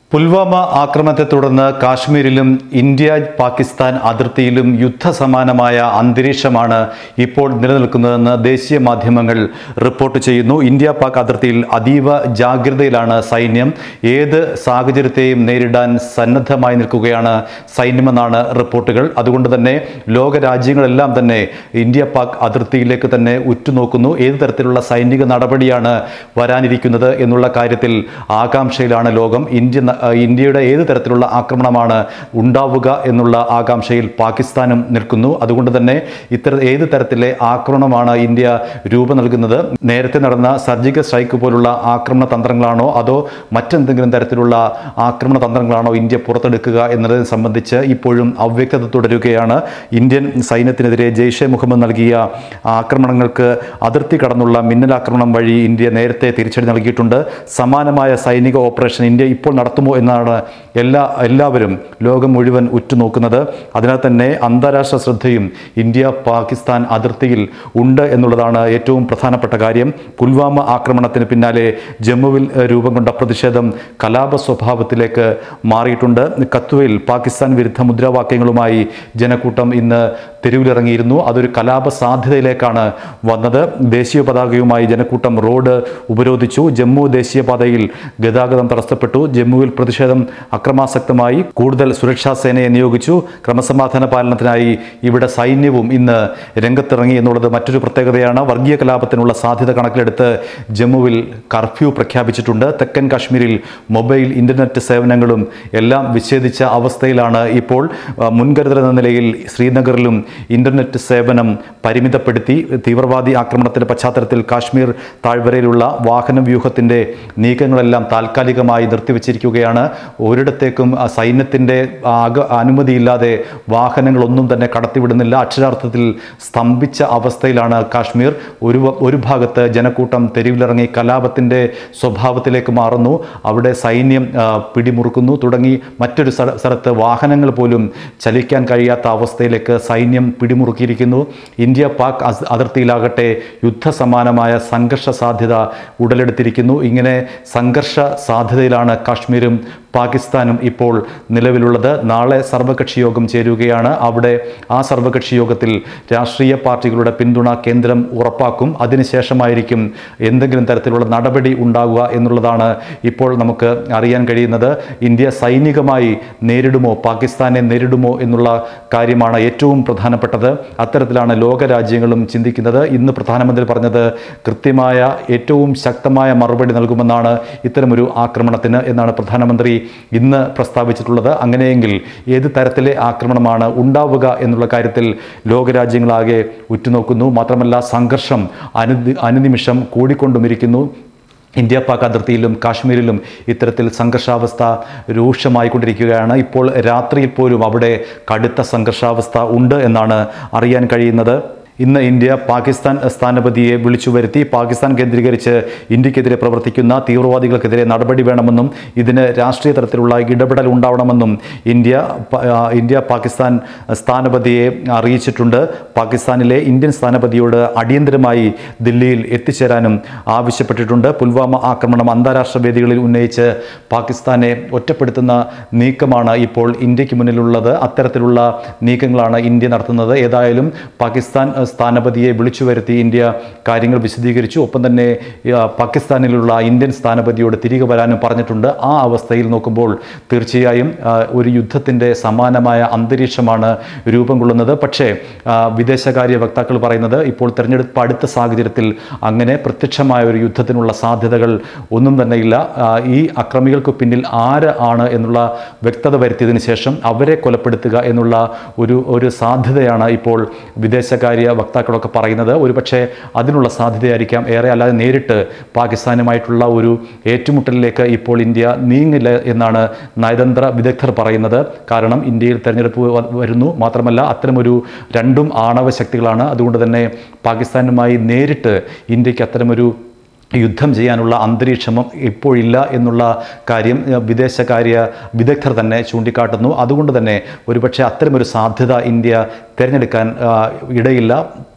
പുൽവാമ ആക്രമണത്തെ തുടർന്ന് കാശ്മീരിലും ഇന്ത്യ പാകിസ്ഥാൻ അതിർത്തിയിലും യുദ്ധസമാനമായ അന്തരീക്ഷമാണ് ഇപ്പോൾ നിലനിൽക്കുന്നതെന്ന് ദേശീയ മാധ്യമങ്ങൾ റിപ്പോർട്ട് ചെയ്യുന്നു ഇന്ത്യ പാക് അതിർത്തിയിൽ അതീവ ജാഗ്രതയിലാണ് സൈന്യം ഏത് സാഹചര്യത്തെയും നേരിടാൻ സന്നദ്ധമായി നിൽക്കുകയാണ് സൈന്യമെന്നാണ് റിപ്പോർട്ടുകൾ അതുകൊണ്ട് തന്നെ ലോക രാജ്യങ്ങളെല്ലാം തന്നെ ഇന്ത്യ പാക് അതിർത്തിയിലേക്ക് തന്നെ ഉറ്റുനോക്കുന്നു ഏത് തരത്തിലുള്ള സൈനിക നടപടിയാണ് വരാനിരിക്കുന്നത് എന്നുള്ള കാര്യത്തിൽ ആകാംക്ഷയിലാണ് ലോകം ഇന്ത്യ ന- ആ, ഇന്ത്യയുടെ ഏത് തരത്തിലുള്ള ആക്രമണമാണ് ഉണ്ടാവുക എന്നുള്ള ആകാംക്ഷയിൽ പാകിസ്ഥാനും നിൽക്കുന്നു അതുകൊണ്ട് തന്നെ ഇത്തര ഏത് തരത്തിലെ ആക്രമണമാണ് ഇന്ത്യ രൂപം നൽകുന്നത് നേരത്തെ നടന്ന സർജിക്കൽ സ്ട്രൈക്ക് പോലുള്ള ആക്രമണ തന്ത്രങ്ങളാണോ അതോ മറ്റെന്തെങ്കിലും തരത്തിലുള്ള ആക്രമണ തന്ത്രങ്ങളാണോ ഇന്ത്യ പുറത്തെടുക്കുക എന്നതിനെ സംബന്ധിച്ച് ഇപ്പോഴും അവ്യക്തത തുടരുകയാണ് ഇന്ത്യൻ സൈന്യത്തിനെതിരെ ജെയ്ഷെ മുഹമ്മദ് നൽകിയ ആക്രമണങ്ങൾക്ക് അതിർത്തി കടന്നുള്ള മിന്നലാക്രമണം വഴി ഇന്ത്യ നേരത്തെ തിരിച്ചടി നൽകിയിട്ടുണ്ട് സമാനമായ സൈനിക ഓപ്പറേഷൻ ഇന്ത്യ ഇപ്പോൾ നടത്തുമോ എന്നാണ് എല്ലാ എല്ലാവരും ലോകം മുഴുവൻ ഉറ്റുനോക്കുന്നത് അതിനാൽ തന്നെ അന്താരാഷ്ട്ര ശ്രദ്ധയും ഇന്ത്യ പാകിസ്ഥാൻ അതിർത്തിയിൽ ഉണ്ട് എന്നുള്ളതാണ് ഏറ്റവും പ്രധാനപ്പെട്ട കാര്യം പുൽവാമ ആക്രമണത്തിന് പിന്നാലെ ജമ്മുവിൽ ഏഹ്, രൂപം കൊണ്ട പ്രതിഷേധം കലാപ സ്വഭാവത്തിലേക്ക് മാറിയിട്ടുണ്ട് കത്തുവയിൽ പാകിസ്ഥാൻ വിരുദ്ധ മുദ്രാവാക്യങ്ങളുമായി ജനക്കൂട്ടം ഇന്ന് തെരുവിലിറങ്ങിയിരുന്നു അതൊരു കലാപ സാധ്യതയിലേക്കാണ് വന്നത് ദേശീയ പതാകയുമായി ജനക്കൂട്ടം റോഡ് ഉപരോധിച്ചു ജമ്മു ദേശീയപാതയിൽ ഗതാഗതം തടസ്സപ്പെട്ടു ജമ്മുവിൽ പ്രതിഷേധം അക്രമാസക്തമായി കൂടുതൽ സുരക്ഷാ സേനയെ നിയോഗിച്ചു ക്രമസമാധാന പാലനത്തിനായി ഇവിടെ സൈന്യവും ഇന്ന് രംഗത്തിറങ്ങി എന്നുള്ളത് മറ്റൊരു പ്രത്യേകതയാണ് വർഗീയ കലാപത്തിനുള്ള സാധ്യത കണക്കിലെടുത്ത് ജമ്മുവിൽ കർഫ്യൂ പ്രഖ്യാപിച്ചിട്ടുണ്ട് തെക്കൻ കാശ്മീരിൽ മൊബൈൽ ഇന്റർനെറ്റ് സേവനങ്ങളും എല്ലാം വിച്ഛേദിച്ച അവസ്ഥയിലാണ് ഇപ്പോൾ ആ, മുൻകരുതൽ എന്ന നിലയിൽ ശ്രീനഗറിലും ഇന്റർനെറ്റ് സേവനം പരിമിതപ്പെടുത്തി തീവ്രവാദി ആക്രമണത്തിന്റെ പശ്ചാത്തലത്തിൽ കാശ്മീർ താഴ്വരയിലുള്ള വാഹന വ്യൂഹത്തിന്റെ നീക്കങ്ങളെല്ലാം താൽക്കാലികമായി നിർത്തിവച്ചിരിക്കുകയാണ് ഒരിടത്തേക്കും ആ, സൈന്യത്തിന്റെ ആക അനുമതിയില്ലാതെ വാഹനങ്ങളൊന്നും തന്നെ കടത്തിവിടുന്നില്ല അക്ഷരാർത്ഥത്തിൽ സ്തംഭിച്ച അവസ്ഥയിലാണ് കാശ്മീർ ഒരു വ- ഒരു ഭാഗത്ത് ജനക്കൂട്ടം തെരുവിലിറങ്ങി കലാപത്തിന്റെ സ്വഭാവത്തിലേക്ക് മാറുന്നു അവിടെ സൈന്യം ആ, പിടിമുറുക്കുന്നു തുടങ്ങി മറ്റൊരു സ്ഥല- സ്ഥലത്ത് വാഹനങ്ങൾ പോലും ചലിക്കാൻ കഴിയാത്ത അവസ്ഥയിലേക്ക് സൈന്യം പിടിമുറുക്കിയിരിക്കുന്നു ഇന്ത്യ പാക് അസ്- അതിർത്തിയിലാകട്ടെ യുദ്ധസമാനമായ സംഘർഷ സാധ്യത ഉടലെടുത്തിരിക്കുന്നു ഇങ്ങനെ സംഘർഷ സാധ്യതയിലാണ് കാശ്മീരും പാകിസ്ഥാനും ഇപ്പോൾ നിലവിലുള്ളത് നാളെ സർവകക്ഷി യോഗം ചേരുകയാണ് അവിടെ ആ സർവകക്ഷി യോഗത്തിൽ രാഷ്ട്രീയ പാർട്ടികളുടെ പിന്തുണ കേന്ദ്രം ഉറപ്പാക്കും അതിനുശേഷമായിരിക്കും എന്തെങ്കിലും തരത്തിലുള്ള നടപടി ഉണ്ടാകുക എന്നുള്ളതാണ് ഇപ്പോൾ നമുക്ക് അറിയാൻ കഴിയുന്നത് ഇന്ത്യ സൈനികമായി നേരിടുമോ പാകിസ്ഥാനെ നേരിടുമോ എന്നുള്ള കാര്യമാണ് ഏറ്റവും പ്രധാനപ്പെട്ടത് അത്തരത്തിലാണ് ലോകരാജ്യങ്ങളും ചിന്തിക്കുന്നത് ഇന്ന് പ്രധാനമന്ത്രി പറഞ്ഞത് കൃത്യമായ ഏറ്റവും ശക്തമായ മറുപടി നൽകുമെന്നാണ് ഇത്തരമൊരു ആക്രമണത്തിന് എന്നാണ് പ്രധാനമന്ത്രി ഇന്ന് പ്രസ്താവിച്ചിട്ടുള്ളത് അങ്ങനെയെങ്കിൽ ഏത് തരത്തിലെ ആക്രമണമാണ് ഉണ്ടാവുക എന്നുള്ള കാര്യത്തിൽ ലോകരാജ്യങ്ങളാകെ ഉറ്റുനോക്കുന്നു മാത്രമല്ല സംഘർഷം അനു അനുനിമിഷം കൂടിക്കൊണ്ടുമിരിക്കുന്നു ഇന്ത്യ പാക് അതിർത്തിയിലും കാശ്മീരിലും ഇത്തരത്തിൽ സംഘർഷാവസ്ഥ രൂക്ഷമായിക്കൊണ്ടിരിക്കുകയാണ് ഇപ്പോൾ രാത്രിയിൽ പോലും അവിടെ കടുത്ത സംഘർഷാവസ്ഥ ഉണ്ട് എന്നാണ് അറിയാൻ കഴിയുന്നത് ഇന്ന് ഇന്ത്യ പാകിസ്ഥാൻ സ്ഥാനപതിയെ വിളിച്ചു വരുത്തി പാകിസ്ഥാൻ കേന്ദ്രീകരിച്ച് ഇന്ത്യക്കെതിരെ പ്രവർത്തിക്കുന്ന തീവ്രവാദികൾക്കെതിരെ നടപടി വേണമെന്നും ഇതിന് രാഷ്ട്രീയ തലത്തിലുള്ള ഇടപെടൽ ഉണ്ടാവണമെന്നും ഇന്ത്യ പ- ആ, ഇന്ത്യ പാകിസ്ഥാൻ സ്ഥാനപതിയെ അറിയിച്ചിട്ടുണ്ട് പാകിസ്ഥാനിലെ ഇന്ത്യൻ സ്ഥാനപതിയോട് അടിയന്തരമായി ദില്ലിയിൽ എത്തിച്ചേരാനും ആവശ്യപ്പെട്ടിട്ടുണ്ട് പുൽവാമ ആക്രമണം അന്താരാഷ്ട്ര വേദികളിൽ ഉന്നയിച്ച് പാകിസ്ഥാനെ ഒറ്റപ്പെടുത്തുന്ന നീക്കമാണ് ഇപ്പോൾ ഇന്ത്യക്ക് മുന്നിലുള്ളത് അത്തരത്തിലുള്ള നീക്കങ്ങളാണ് ഇന്ത്യ നടത്തുന്നത് ഏതായാലും പാകിസ്ഥാൻ അഹ്, സ്ഥാനപതിയെ വിളിച്ചു വരുത്തി ഇന്ത്യ കാര്യങ്ങൾ വിശദീകരിച്ചു ഒപ്പം തന്നെ ആ, പാകിസ്ഥാനിലുള്ള ഇന്ത്യൻ സ്ഥാനപതിയോട് തിരികെ വരാനും പറഞ്ഞിട്ടുണ്ട് ആ അവസ്ഥയിൽ നോക്കുമ്പോൾ തീർച്ചയായും ആ, ഒരു യുദ്ധത്തിൻ്റെ സമാനമായ അന്തരീക്ഷമാണ് രൂപം കൊള്ളുന്നത് പക്ഷേ ആ, വിദേശകാര്യ വക്താക്കൾ പറയുന്നത് ഇപ്പോൾ തെരഞ്ഞെടുപ്പ് അടുത്ത സാഹചര്യത്തിൽ അങ്ങനെ പ്രത്യക്ഷമായ ഒരു യുദ്ധത്തിനുള്ള സാധ്യതകൾ ഒന്നും തന്നെയില്ല ആ, ഈ അക്രമികൾക്ക് പിന്നിൽ ആര് ആണ് എന്നുള്ള വ്യക്തത വരുത്തിയതിനു ശേഷം അവരെ കൊലപ്പെടുത്തുക എന്നുള്ള ഒരു ഒരു സാധ്യതയാണ് ഇപ്പോൾ വിദേശകാര്യ വക്താക്കളൊക്കെ പറയുന്നത് ഒരുപക്ഷെ അതിനുള്ള സാധ്യതയായിരിക്കാം ഏറെ അല്ലാതെ നേരിട്ട് പാകിസ്ഥാനുമായിട്ടുള്ള ഒരു ഏറ്റുമുട്ടലിലേക്ക് ഇപ്പോൾ ഇന്ത്യ നീങ്ങില്ല എന്നാണ് നയതന്ത്ര വിദഗ്ധർ പറയുന്നത് കാരണം ഇന്ത്യയിൽ തെരഞ്ഞെടുപ്പ് വ- വരുന്നു മാത്രമല്ല അത്തരമൊരു രണ്ടും ആണവ ശക്തികളാണ് അതുകൊണ്ട് തന്നെ പാകിസ്ഥാനുമായി നേരിട്ട് ഇന്ത്യക്ക് അത്തരമൊരു യുദ്ധം ചെയ്യാനുള്ള അന്തരീക്ഷം ഇപ്പോഴില്ല എന്നുള്ള കാര്യം ഏഹ്, വിദേശകാര്യ വിദഗ്ധർ തന്നെ ചൂണ്ടിക്കാട്ടുന്നു അതുകൊണ്ട് തന്നെ ഒരുപക്ഷെ അത്തരമൊരു സാധ്യത ഇന്ത്യ തിരഞ്ഞെടുക്കാൻ ആ, ഇടയില്ല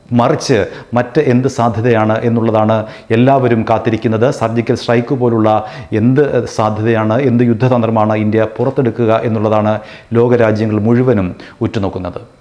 മറിച്ച് മറ്റ് എന്ത് സാധ്യതയാണ് എന്നുള്ളതാണ് എല്ലാവരും കാത്തിരിക്കുന്നത് സർജിക്കൽ സ്ട്രൈക്ക് പോലുള്ള എന്ത് സാധ്യതയാണ് എന്ത് യുദ്ധതന്ത്രമാണ് ഇന്ത്യ പുറത്തെടുക്കുക എന്നുള്ളതാണ് ലോകരാജ്യങ്ങൾ മുഴുവനും ഉറ്റുനോക്കുന്നത്